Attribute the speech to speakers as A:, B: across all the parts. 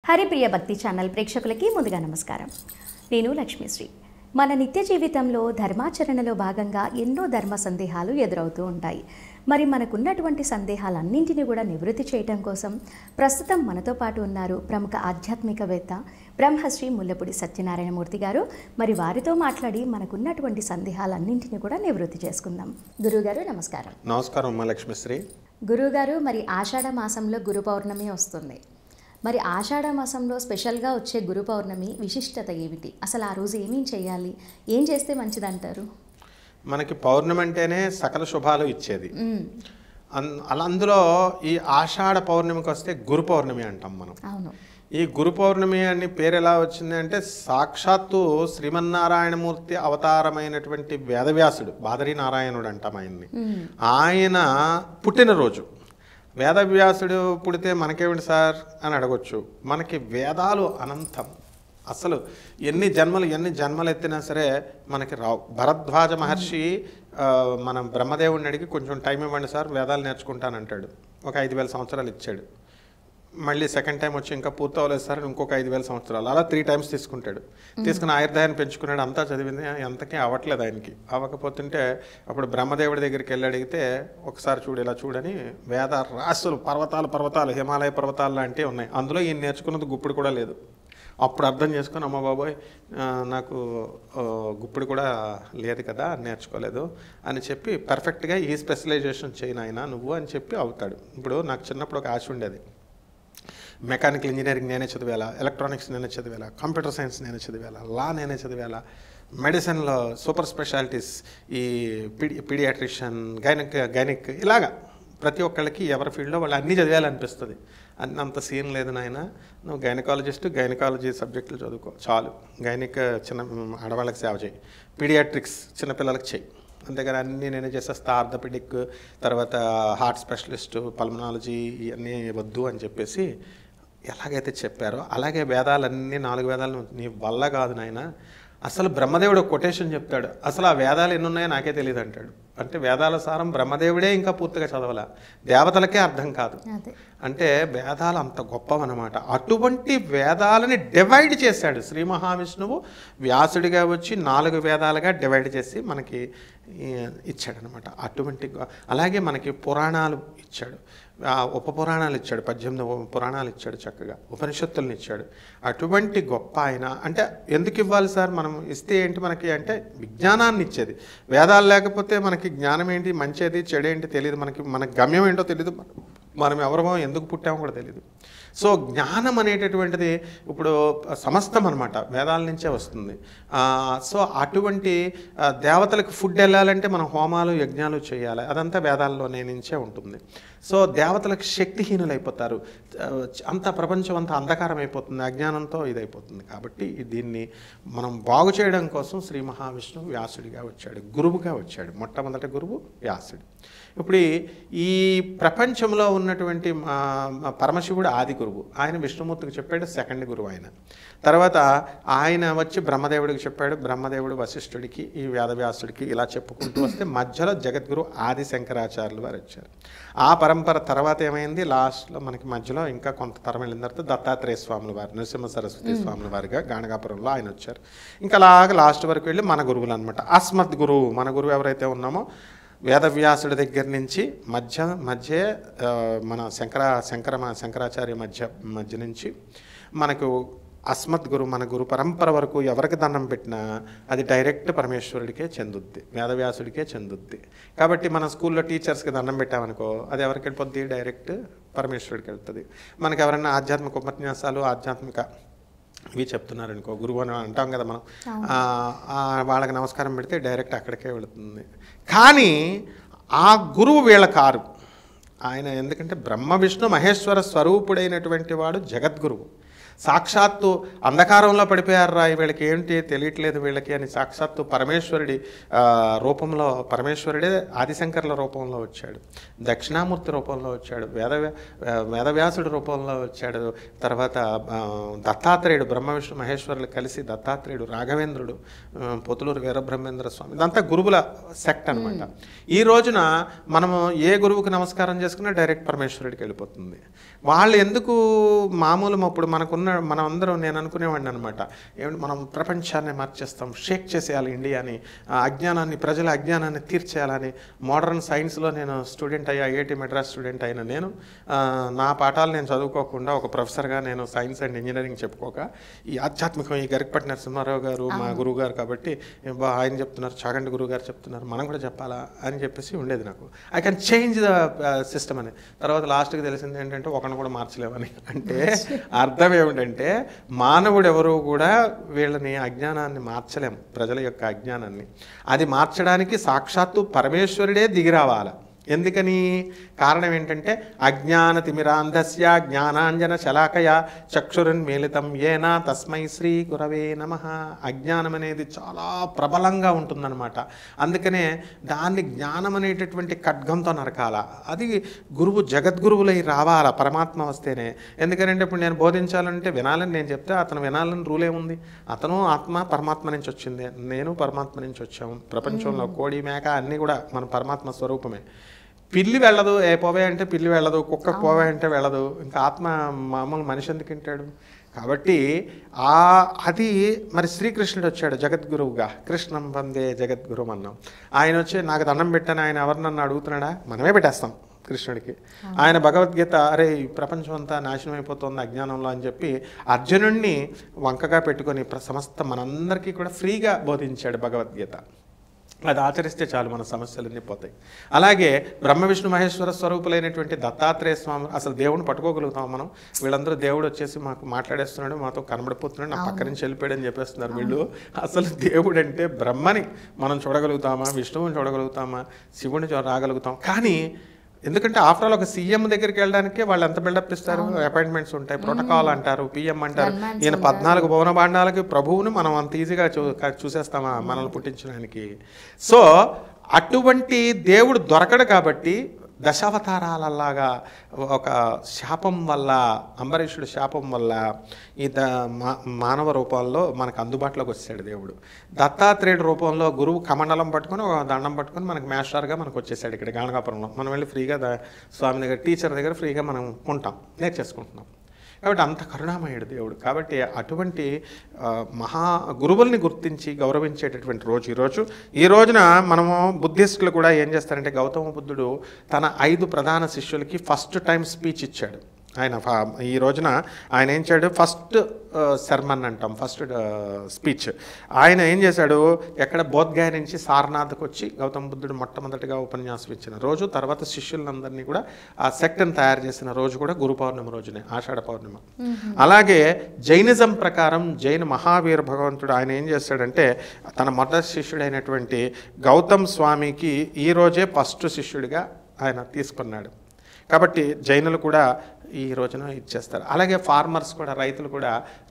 A: హరిప్రియ భక్తి ఛానల్ ప్రేక్షకులకి ముందుగా నమస్కారం నేను లక్ష్మీశ్రీ మన నిత్య జీవితంలో ధర్మాచరణలో భాగంగా ఎన్నో ధర్మ సందేహాలు ఎదురవుతూ ఉంటాయి మరి మనకున్నటువంటి సందేహాలన్నింటినీ కూడా నివృత్తి చేయటం కోసం ప్రస్తుతం మనతో పాటు ఉన్నారు ప్రముఖ ఆధ్యాత్మికవేత్త బ్రహ్మశ్రీ ముల్లపూడి సత్యనారాయణమూర్తి గారు మరి వారితో మాట్లాడి మనకున్నటువంటి సందేహాలన్నింటినీ కూడా నివృత్తి చేసుకుందాం గురువుగారు నమస్కారం
B: నమస్కారం అమ్మ లక్ష్మిశ్రీ
A: గురువుగారు మరి ఆషాఢ మాసంలో గురు పౌర్ణమి వస్తుంది మరి ఆషాఢ మాసంలో స్పెషల్గా వచ్చే గురు పౌర్ణమి విశిష్టత ఏమిటి అసలు ఆ రోజు ఏమేం చేయాలి ఏం చేస్తే మంచిదంటారు
B: మనకి పౌర్ణమి అంటేనే సకల శుభాలు ఇచ్చేది
A: మ్మ్.
B: అన్ అలా అందులో ఈ ఆషాఢ పౌర్ణమికి వస్తే గురు పౌర్ణమి అంటాం మనం
A: అవును
B: ఈ గురు పౌర్ణమి అని పేరు ఎలా వచ్చింది అంటే సాక్షాత్తు శ్రీమన్నారాయణమూర్తి అవతారమైనటువంటి వేదవ్యాసుడు బాదరి నారాయణుడు అంటాం ఆయన్ని
A: మ్మ్.
B: ఆయన పుట్టినరోజు వేదవ్యాసుడు పుడితే మనకేమిటి సార్ అని అడగొచ్చు మనకి వేదాలు అనంతం అసలు ఎన్ని జన్మలు ఎన్ని జన్మలు ఎత్తినా సరే మనకి రావు భరద్వాజ మహర్షి ఆ, మన బ్రహ్మదేవుడిని అడిగి కొంచెం టైం ఇవ్వండి సార్ వేదాలు నేర్చుకుంటానంటాడు ఒక ఐదు వేల సంవత్సరాలు ఇచ్చాడు మళ్ళీ సెకండ్ టైం వచ్చి ఇంకా పూర్తి అవ్వలేదు సార్ ఇంకొక ఐదు వేల సంవత్సరాలు అలా త్రీ టైమ్స్ తీసుకుంటాడు తీసుకుని ఆయుర్దాయాన్ని పెంచుకున్నాడు అంతా చదివింది ఎంతకీ అవ్వట్లేదు ఆయనకి అవ్వకపోతుంటే అప్పుడు బ్రహ్మదేవుడి దగ్గరికి వెళ్ళి అడిగితే ఒకసారి చూడు ఇలా చూడని వేద రాసులు పర్వతాలు పర్వతాలు హిమాలయ పర్వతాలు లాంటివి ఉన్నాయి అందులో ఈయన నేర్చుకున్నది గుప్పుడు కూడా లేదు అప్పుడు అర్థం చేసుకొని అమ్మ బాబోయ్ ఆ, నాకు ఆ, గుప్పుడు కూడా లేదు కదా నేర్చుకోలేదు అని చెప్పి పర్ఫెక్ట్గా ఈ స్పెషలైజేషన్ చేయను ఆయన నువ్వు అని చెప్పి అవుతాడు ఇప్పుడు నాకు చిన్నప్పుడు ఒక ఆశ ఉండేది మెకానికల్ ఇంజనీరింగ్ నేనే చదివేలా ఎలక్ట్రానిక్స్ నేనే చదివేలా కంప్యూటర్ సైన్స్ నేనే చదివేలా లా నేనే చదివేలా మెడిసిన్లో సూపర్ స్పెషాలిటీస్ ఈ పిడి పీడియాట్రిషియన్ గైనిక్ గైనిక్ ఇలాగా ప్రతి ఒక్కళ్ళకి ఎవరి ఫీల్డ్లో వాళ్ళు అన్నీ చదివేయాలనిపిస్తుంది అన్ని అంత సీన్ లేదు నాయన నువ్వు గైనకాలజిస్ట్ గైనకాలజీ సబ్జెక్టులు చదువుకో చాలు గైనిక్ చిన్న ఆడవాళ్ళకి సేవ చేయి పీడియాట్రిక్స్ చిన్నపిల్లలకి చెయ్యి అంతేగాని అన్నీ నేనే చేసేస్తా ఆర్థోపెడిక్ తర్వాత హార్ట్ స్పెషలిస్ట్ పల్మనాలజీ ఇవన్నీ వద్దు అని చెప్పేసి ఎలాగైతే చెప్పారో అలాగే వేదాలన్నీ నాలుగు వేదాలు నీ వల్ల కాదు నాయన అసలు బ్రహ్మదేవుడు కొటేషన్ చెప్తాడు అసలు ఆ వేదాలు ఎన్ని ఉన్నాయో నాకే తెలియదు అంటాడు అంటే వేదాల సారం బ్రహ్మదేవుడే ఇంకా పూర్తిగా చదవాల దేవతలకే అర్థం కాదు
A: అదే
B: అంటే వేదాలు అంత గొప్పవన్నమాట అటువంటి వేదాలని డివైడ్ చేశాడు శ్రీ మహావిష్ణువు వ్యాసుడిగా వచ్చి నాలుగు వేదాలుగా డివైడ్ చేసి మనకి ఈ, ఇచ్చాడనమాట అటువంటి గొ- అలాగే మనకి పురాణాలు ఇచ్చాడు ఆ ఉప పురాణాలు ఇచ్చాడు పద్దెనిమిది ఉప పురాణాలు ఇచ్చాడు చక్కగా ఉపనిషత్తులను ఇచ్చాడు అటువంటి గొప్ప ఆయన అంటే ఎందుకు ఇవ్వాలి సార్ మనం ఇస్తే ఏంటి మనకి అంటే విజ్ఞానాన్ని ఇచ్చేది వేదాలు లేకపోతే మనకి జ్ఞానం ఏంటి మంచేది చెడేంటి తెలియదు మనకి మన గమ్యం ఏంటో తెలియదు మనం ఎవరమో ఎందుకు పుట్టామో కూడా తెలియదు సో జ్ఞానం అనేటటువంటిది ఇప్పుడు సమస్తం అనమాట వేదాల నుంచే వస్తుంది ఆ, సో అటువంటి ఆ, దేవతలకు ఫుడ్ వెళ్ళాలంటే మనం హోమాలు యజ్ఞాలు చేయాలి అదంతా వేదాల్లోనే నుంచే ఉంటుంది సో దేవతలకు శక్తిహీనులైపోతారు ఆ, అంత ప్రపంచం అంతా అంధకారం అయిపోతుంది అజ్ఞానంతో ఇదైపోతుంది కాబట్టి దీన్ని మనం బాగు చేయడం కోసం శ్రీ మహావిష్ణువు వ్యాసుడిగా వచ్చాడు గురువుగా వచ్చాడు మొట్టమొదటి గురువు వ్యాసుడు ఇప్పుడు ఈ- ఈ ప్రపంచంలో ఉన్నటువంటి మా- మా పరమశివుడు ఆది గురువు ఆయన విష్ణుమూర్తికి చెప్పాడు సెకండ్ గురువు ఆయన తర్వాత ఆయన వచ్చి బ్రహ్మదేవుడికి చెప్పాడు బ్రహ్మదేవుడు వశిష్ఠుడికి ఈ వేదవ్యాసుడికి ఇలా చెప్పుకుంటూ వస్తే మధ్యలో జగద్గురు ఆది శంకరాచార్యులు వారు వచ్చారు ఆ పరంపర తర్వాత ఏమైంది లాస్ట్లో మనకి మధ్యలో ఇంకా కొంత తరం వెళ్ళిన తర్వాత దత్తాత్రేయ స్వాముల వారు నరసింహ సరస్వతి స్వాముల వారిగా గాణగాపురంలో ఆయన వచ్చారు ఇంకా అలాగ లాస్ట్ వరకు వెళ్ళి మన గురువులు అనమాట అస్మత్ గురువు మన గురువు ఎవరైతే ఉన్నామో వేదవ్యాసుడి దగ్గర నుంచి మధ్య మధ్య ఆ, మన శంకర శంకర శంకరాచార్య మధ్య మధ్య నుంచి మనకు అస్మత్ గురు మన గురు పరంపర వరకు ఎవరికి దండం పెట్టినా అది డైరెక్ట్ పరమేశ్వరుడికే చెందుద్ది వేదవ్యాసుడికే చెందుద్ది కాబట్టి మన స్కూల్లో టీచర్స్కి దండం పెట్టామనుకో అది ఎవరికి వెళ్ళిపోద్ది డైరెక్ట్ పరమేశ్వరుడికి వెళ్తుంది మనకి ఎవరైనా ఆధ్యాత్మిక ఉపన్యాసాలు ఆధ్యాత్మిక ఇవి చెప్తున్నారనుకో గురువు అని అంటాం కదా మనం ఆ, ఆ, వాళ్ళకి నమస్కారం పెడితే డైరెక్ట్ అక్కడికే వెళుతుంది కానీ ఆ గురువు వీళ్ళ కారు ఆయన ఎందుకంటే బ్రహ్మ విష్ణు మహేశ్వర స్వరూపుడైనటువంటి వాడు జగద్గురువు సాక్షాత్తు అంధకారంలో పడిపోయారు రా వీళ్ళకి ఏంటి తెలియట్లేదు వీళ్ళకి అని సాక్షాత్తు పరమేశ్వరుడి ఆ, రూపంలో పరమేశ్వరుడే ఆదిశంకర్ల రూపంలో వచ్చాడు దక్షిణామూర్తి రూపంలో వచ్చాడు వేద వేదవ్యాసుడి రూపంలో వచ్చాడు తర్వాత ఆ, దత్తాత్రేయుడు బ్రహ్మ విష్ణు మహేశ్వరులు కలిసి దత్తాత్రేయుడు రాఘవేంద్రుడు ఆ, పొతులూరు వీరబ్రహ్మేంద్ర స్వామి ఇదంతా గురువుల సెక్ట్ అనమాట ఈ రోజున మనము ఏ గురువుకి నమస్కారం చేసుకున్నా డైరెక్ట్ పరమేశ్వరుడికి వెళ్ళిపోతుంది వాళ్ళు ఎందుకు మామూలు ఇప్పుడు మనకున్న అనుకున్న మనం అందరం నేను అనుకునేవాడిని అనమాట ఏమంటే మనం ప్రపంచాన్ని మార్చేస్తాం షేక్ చేసేయాలి ఇండియాని ఆ అజ్ఞానాన్ని ప్రజల అజ్ఞానాన్ని తీర్చేయాలని మోడర్న్ సైన్స్లో నేను స్టూడెంట్ అయ్యా ఐఐటి మెడ్రాస్ స్టూడెంట్ అయిన నేను ఆ, నా పాఠాలు నేను చదువుకోకుండా ఒక ప్రొఫెసర్గా నేను సైన్స్ అండ్ ఇంజనీరింగ్ చెప్పుకోక ఈ ఆధ్యాత్మికం ఈ గరికపట్టి నరసింహారావు గారు మా గురువు గారు కాబట్టి బా ఆయన చెప్తున్నారు చాగంటి గురువు గారు చెప్తున్నారు మనం కూడా చెప్పాలా అని చెప్పేసి ఉండేది నాకు I can change the system అని తర్వాత లాస్ట్కి తెలిసింది ఏంటంటే ఒకరిని కూడా మార్చలేమని అంటే అర్థం ఏమిటంటే మానవుడు ఎవరు కూడా వీళ్ళని అజ్ఞానాన్ని మార్చలేం ప్రజల యొక్క అజ్ఞానాన్ని అది మార్చడానికి సాక్షాత్తు పరమేశ్వరుడే దిగి రావాలి ఎందుకని కారణం ఏంటంటే అజ్ఞాన తిమిరాంధస్య జ్ఞానాంజన శలాకయ చక్షురున్మీలితం ఏనా తస్మై శ్రీ గురవే నమ అజ్ఞానం అనేది చాలా ప్రబలంగా ఉంటుందన్నమాట అందుకనే దాన్ని జ్ఞానం అనేటటువంటి ఖడ్గంతో నరకాల అది గురువు జగద్గురువులై రావాల పరమాత్మ వస్తేనే ఎందుకంటే ఇప్పుడు నేను బోధించాలంటే వినాలని నేను చెప్తే అతను వినాలని రూల్ ఏముంది అతను ఆత్మ పరమాత్మ నుంచి వచ్చింది నేను పరమాత్మ నుంచి వచ్చాము ప్రపంచంలో కోడి మేక అన్నీ కూడా మన పరమాత్మ స్వరూపమే పిల్లి వెళ్ళదు ఏ పోవే అంటే పిల్లి వెళ్ళదు కుక్క పోవే అంటే వెళ్ళదు ఇంకా ఆత్మ మామూలు మనిషి ఎందుకు తింటాడు కాబట్టి ఆ అది మరి శ్రీకృష్ణుడు వచ్చాడు జగద్గురువుగా కృష్ణం వందే జగద్గురు అన్నాం ఆయన వచ్చి నాకు దండం పెట్టాను ఆయన ఎవరు నన్ను అడుగుతున్నాడా మనమే పెట్టేస్తాం కృష్ణుడికి ఆయన భగవద్గీత అరే ఈ ప్రపంచం అంతా నాశనం అయిపోతుంది అజ్ఞానంలో అని చెప్పి అర్జునుడిని వంకగా పెట్టుకొని ప్ర- సమస్త మనందరికీ కూడా ఫ్రీగా బోధించాడు భగవద్గీత అది ఆచరిస్తే చాలు మన సమస్యలన్నీ పోతాయి అలాగే బ్రహ్మ విష్ణు మహేశ్వర స్వరూపులైనటువంటి దత్తాత్రేయ స్వామి అసలు దేవుడిని పట్టుకోగలుగుతాం మనం వీళ్ళందరూ దేవుడు వచ్చేసి మాకు మాట్లాడేస్తున్నాడు మాతో కనబడిపోతున్నాడు నా పక్క నుంచి వెళ్ళిపోయాడు అని చెప్పేస్తున్నారు వీళ్ళు అసలు దేవుడు అంటే బ్రహ్మని మనం చూడగలుగుతామా విష్ణువుని చూడగలుగుతామా శివుని చూ- రాగలుగుతాం కానీ ఎందుకంటే ఆఫ్టర్ ఆల్ ఒక సీఎం దగ్గరికి వెళ్ళడానికే వాళ్ళు ఎంత బిల్డప్ ఇస్తారు అపాయింట్మెంట్స్ ఉంటాయి ప్రోటోకాల్ అంటారు పిఎం అంటారు
A: Gunmans
B: ఈయన పద్నాలుగు భవన భాండాలకి ప్రభువుని మనం అంత ఈజీగా చూ క- చూసేస్తామా మనల్ని పుట్టించడానికి సో అటువంటి దేవుడు దొరకడు కాబట్టి దశావతారాలలాగా ఒక శాపం వల్ల అంబరీషుడు శాపం వల్ల ఈ ద మా- మానవ రూపంలో మనకు అందుబాటులోకి వచ్చాడు దేవుడు దత్తాత్రేయుడు రూపంలో గురువు కమండలం పట్టుకొని ఒక దండం పట్టుకొని మనకు మాస్టర్గా మనకు వచ్చేసాడు ఇక్కడ గానగాపురంలో మనం వెళ్ళి ఫ్రీగా ద- స్వామి దగ్గర టీచర్ దగ్గర ఫ్రీగా మనం ఉంటాం నేర్చేసుకుంటున్నాం కాబట్టి అంత కరుణామయుడు దేవుడు కాబట్టి అటువంటి ఆ, మహా గురువుల్ని గుర్తించి గౌరవించేటటువంటి రోజు ఈరోజు ఈ రోజున మనము బుద్ధిస్టులు కూడా ఏం చేస్తారంటే గౌతమ బుద్ధుడు తన ఐదు ప్రధాన శిష్యులకి ఫస్ట్ టైం స్పీచ్ ఇచ్చాడు ఆయన ఫ- ఈ రోజున ఆయన ఏం చేశాడు ఫస్ట్ శర్మన్ అంటాం ఫస్ట్ స్పీచ్ ఆయన ఏం చేశాడు ఎక్కడ బోధ్గాయ నుంచి సారనాథ్కి వచ్చి గౌతమ బుద్ధుడు మొట్టమొదటిగా ఉపన్యాసం ఇచ్చిన రోజు తర్వాత శిష్యులందరినీ కూడా ఆ సెక్ట్ని తయారు చేసిన రోజు కూడా గురు పౌర్ణమి రోజునే ఆషాఢ పౌర్ణిమ అలాగే జైనిజం ప్రకారం జైన మహావీర భగవంతుడు ఆయన ఏం చేస్తాడంటే తన మొదటి శిష్యుడైనటువంటి గౌతమ్ స్వామికి ఈ రోజే ఫస్ట్ శిష్యుడిగా ఆయన తీసుకున్నాడు కాబట్టి జైనులు కూడా ఈ రోజున ఇచ్చేస్తారు అలాగే ఫార్మర్స్ కూడా రైతులు కూడా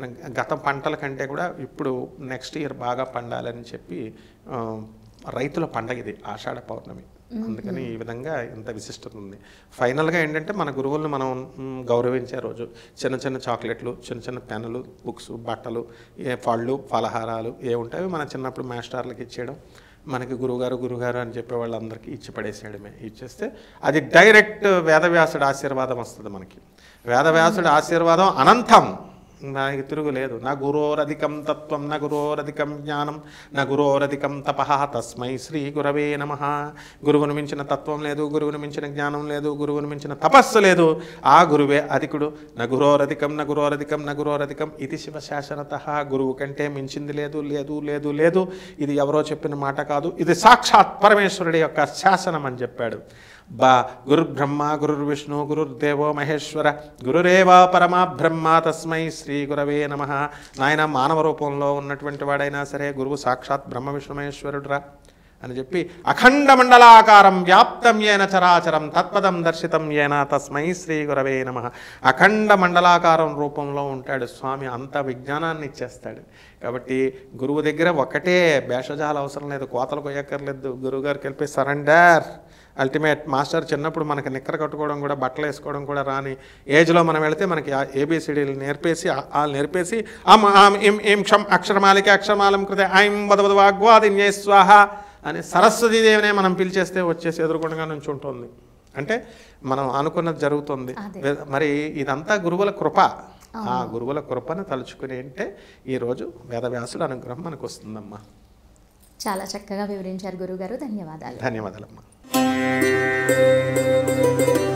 B: గత పంటల కంటే కూడా ఇప్పుడు నెక్స్ట్ ఇయర్ బాగా పండాలని చెప్పి ఆ, రైతుల పండగ ఇది ఆషాఢ పౌర్ణమి అందుకని ఈ విధంగా ఇంత విశిష్టత ఉంది ఫైనల్గా ఏంటంటే మన గురువులను మనం మ్, గౌరవించే రోజు చిన్న చిన్న చాక్లెట్లు చిన్న చిన్న పెన్నులు బుక్స్ బట్టలు ఏ పళ్ళు ఫలహారాలు ఏ ఉంటాయో మన చిన్నప్పుడు మాస్టర్లకు ఇచ్చేయడం మనకి గురువుగారు గురుగారు అని చెప్పే వాళ్ళందరికీ ఇచ్చి పడేసేయడమే ఇచ్చేస్తే అది డైరెక్ట్ వేదవ్యాసుడి ఆశీర్వాదం వస్తుంది మనకి వేదవ్యాసుడి ఆశీర్వాదం అనంతం నాకు తిరుగులేదు నా గురోరధికం తత్వం నా గురోరధికం జ్ఞానం నా గురోరధికం తప తస్మై శ్రీ గురవే నమ గురువును మించిన తత్వం లేదు గురువును మించిన జ్ఞానం లేదు గురువును మించిన తపస్సు లేదు ఆ గురువే అధికుడు నా గురోరధికం నా గురోరధికం నా గురోరధికం ఇది శివశాసనత గురువు కంటే మించింది లేదు లేదు లేదు లేదు ఇది ఎవరో చెప్పిన మాట కాదు ఇది సాక్షాత్ పరమేశ్వరుడి యొక్క శాసనం అని చెప్పాడు బా గురుర్బ్రహ్మ గురుర్విష్ణు గురుర్దేవో మహేశ్వర గురురేవా పరమా బ్రహ్మ తస్మై శ్రీ గురవే నమ నాయన మానవ రూపంలో ఉన్నటువంటి వాడైనా సరే గురువు సాక్షాత్ బ్రహ్మ విష్ణు మహేశ్వరుడురా అని చెప్పి అఖండ మండలాకారం వ్యాప్తం ఏన చరాచరం తత్పదం దర్శితం ఏన తస్మై శ్రీ గురవే నమ అఖండ మండలాకారం రూపంలో ఉంటాడు స్వామి అంత విజ్ఞానాన్ని ఇచ్చేస్తాడు కాబట్టి గురువు దగ్గర ఒకటే భేషజాలు అవసరం లేదు కోతలు కొయ్యక్కర్లేదు గురువుగారికి వెళ్ళి సరెండర్ అల్టిమేట్ మాస్టర్ చిన్నప్పుడు మనకి నిక్కర కట్టుకోవడం కూడా బట్టలు వేసుకోవడం కూడా రాని ఏజ్లో మనం వెళితే మనకి ఏబిసిడీలు నేర్పేసి వాళ్ళు నేర్పేసి అమ్ ఆమ్ ఇం ఇం క్షం అక్షరమాలిక అక్షరమాలం కృతే ఐం వదవద వాగ్వాదిన్యే స్వాహ అని సరస్వతీదేవినే మనం పిలిచేస్తే వచ్చేసి ఎదురుకుండా నుంచి ఉంటుంది అంటే మనం అనుకున్నది జరుగుతుంది
A: అదే.
B: వే- మరి ఇదంతా గురువుల కృప ఆ గురువుల కృపను తలుచుకుని అంటే ఈరోజు వేదవ్యాసుడు అనుగ్రహం మనకు వస్తుందమ్మా
A: చాలా చక్కగా వివరించారు గురుగారు ధన్యవాదాలు
B: ధన్యవాదాలమ్మా